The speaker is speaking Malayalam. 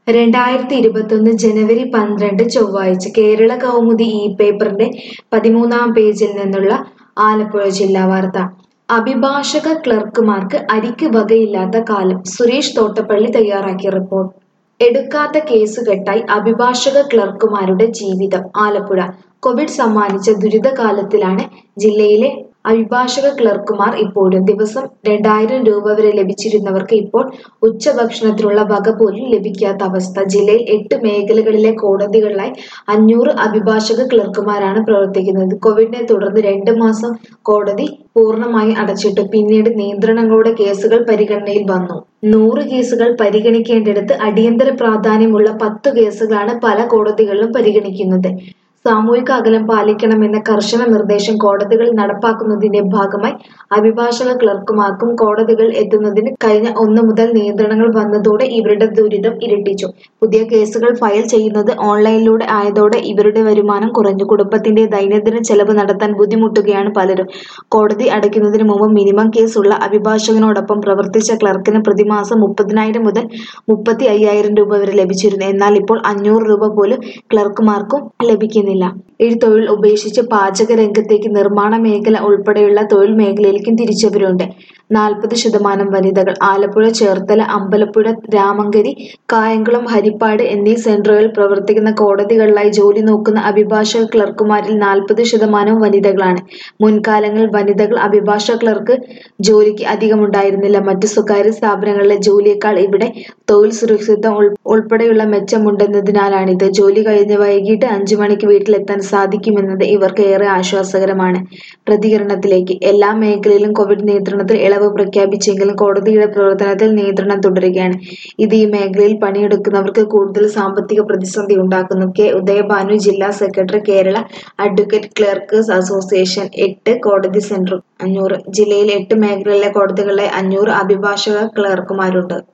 രണ്ടായിരത്തി ഇരുപത്തൊന്ന് ജനുവരി പന്ത്രണ്ട് ചൊവ്വാഴ്ച കേരള കൗമുദി ഈ പേപ്പറിന്റെ പതിമൂന്നാം പേജിൽ നിന്നുള്ള ആലപ്പുഴ ജില്ലാ വാർത്ത അഭിഭാഷക ക്ലർക്കുമാർക്ക് അരിക്ക് വകയില്ലാത്ത കാലം സുരേഷ് തോട്ടപ്പള്ളി തയ്യാറാക്കിയ റിപ്പോർട്ട് എടുക്കാത്ത കേസുകെട്ടായി അഭിഭാഷക ക്ലർക്കുമാരുടെ ജീവിതം ആലപ്പുഴ കോവിഡ് സമ്മാനിച്ച ദുരിതകാലത്തിലാണ് ജില്ലയിലെ അഭിഭാഷക ക്ലർക്കുമാർ ഇപ്പോഴും ദിവസം രണ്ടായിരം രൂപ വരെ ലഭിച്ചിരുന്നവർക്ക് ഇപ്പോൾ ഉച്ചഭക്ഷണത്തിനുള്ള വക പോലും ലഭിക്കാത്ത അവസ്ഥ ജില്ലയിൽ എട്ട് മേഖലകളിലെ കോടതികളിലായി അഞ്ഞൂറ് അഭിഭാഷക ക്ലർക്കുമാരാണ് പ്രവർത്തിക്കുന്നത് കോവിഡിനെ തുടർന്ന് രണ്ട് മാസം കോടതി പൂർണ്ണമായി അടച്ചിട്ടു പിന്നീട് നിയന്ത്രണങ്ങളോടെ കേസുകൾ പരിഗണനയിൽ വന്നു നൂറ് കേസുകൾ പരിഗണിക്കേണ്ടിടത്ത് അടിയന്തര പ്രാധാന്യമുള്ള പത്തു കേസുകളാണ് പല കോടതികളിലും പരിഗണിക്കുന്നത് സാമൂഹിക അകലം പാലിക്കണമെന്ന കർശന നിർദ്ദേശം കോടതികളിൽ നടപ്പാക്കുന്നതിന്റെ ഭാഗമായി അഭിഭാഷക ക്ലർക്കുമാർക്കും കോടതികൾ എത്തുന്നതിന് കഴിഞ്ഞ ഒന്ന് മുതൽ നിയന്ത്രണങ്ങൾ വന്നതോടെ ഇവരുടെ ദുരിതം ഇരട്ടിച്ചു പുതിയ കേസുകൾ ഫയൽ ചെയ്യുന്നത് ഓൺലൈനിലൂടെ ആയതോടെ ഇവരുടെ വരുമാനം കുറഞ്ഞു കുടുംബത്തിന്റെ ദൈനംദിന ചെലവ് നടത്താൻ ബുദ്ധിമുട്ടുകയാണ് പലരും കോടതി അടയ്ക്കുന്നതിന് മുമ്പ് മിനിമം കേസുള്ള അഭിഭാഷകനോടൊപ്പം പ്രവർത്തിച്ച ക്ലർക്കിന് പ്രതിമാസം മുപ്പതിനായിരം മുതൽ മുപ്പത്തി അയ്യായിരം രൂപ വരെ ലഭിച്ചിരുന്നു എന്നാൽ ഇപ്പോൾ അഞ്ഞൂറ് രൂപ പോലും ക്ലർക്കുമാർക്കും ലഭിക്കുന്നില്ല ഈ തൊഴിൽ ഉപേക്ഷിച്ച് പാചക രംഗത്തേക്ക് നിർമ്മാണ മേഖല ഉൾപ്പെടെയുള്ള തൊഴിൽ മേഖലയിലേക്കും തിരിച്ചവരുണ്ട് നാൽപ്പത് ശതമാനം വനിതകൾ ആലപ്പുഴ ചേർത്തല അമ്പലപ്പുഴ രാമങ്കരി കായംകുളം ഹരിപ്പാട് എന്നീ സെന്ററുകളിൽ പ്രവർത്തിക്കുന്ന കോടതികളിലായി ജോലി നോക്കുന്ന അഭിഭാഷക ക്ലർക്കുമാരിൽ നാൽപ്പത് ശതമാനവും വനിതകളാണ് മുൻകാലങ്ങളിൽ വനിതകൾ അഭിഭാഷക ക്ലർക്ക് ജോലിക്ക് അധികമുണ്ടായിരുന്നില്ല മറ്റു സ്വകാര്യ സ്ഥാപനങ്ങളിലെ ജോലിയേക്കാൾ ഇവിടെ തൊഴിൽ സുരക്ഷിതത്വം ഉൾ- ഉൾപ്പെടെയുള്ള മെച്ചമുണ്ടെന്നതിനാലാണിത് ജോലി കഴിഞ്ഞ് വൈകിട്ട് അഞ്ചു മണിക്ക് വീട്ടിലെത്താൻ സാധിക്കുമെന്നത് ഇവർക്ക് ഏറെ ആശ്വാസകരമാണ് പ്രതികരണത്തിലേക്ക് എല്ലാ മേഖലയിലും കോവിഡ് നിയന്ത്രണത്തിൽ ഇളവ് പ്രഖ്യാപിച്ചെങ്കിലും കോടതിയുടെ പ്രവർത്തനത്തിൽ നിയന്ത്രണം തുടരുകയാണ് ഇത് ഈ മേഖലയിൽ പണിയെടുക്കുന്നവർക്ക് കൂടുതൽ സാമ്പത്തിക പ്രതിസന്ധി ഉണ്ടാക്കുന്നു കെ ഉദയഭാനു ജില്ലാ സെക്രട്ടറി കേരള അഡ്വക്കേറ്റ് ക്ലർക്കേഴ്സ് അസോസിയേഷൻ എട്ട് കോടതി സെന്റർ അഞ്ഞൂറ് ജില്ലയിൽ എട്ട് മേഖലകളിലെ കോടതികളിലെ അഞ്ഞൂറ് അഭിഭാഷക ക്ലർക്കുമാരുണ്ട്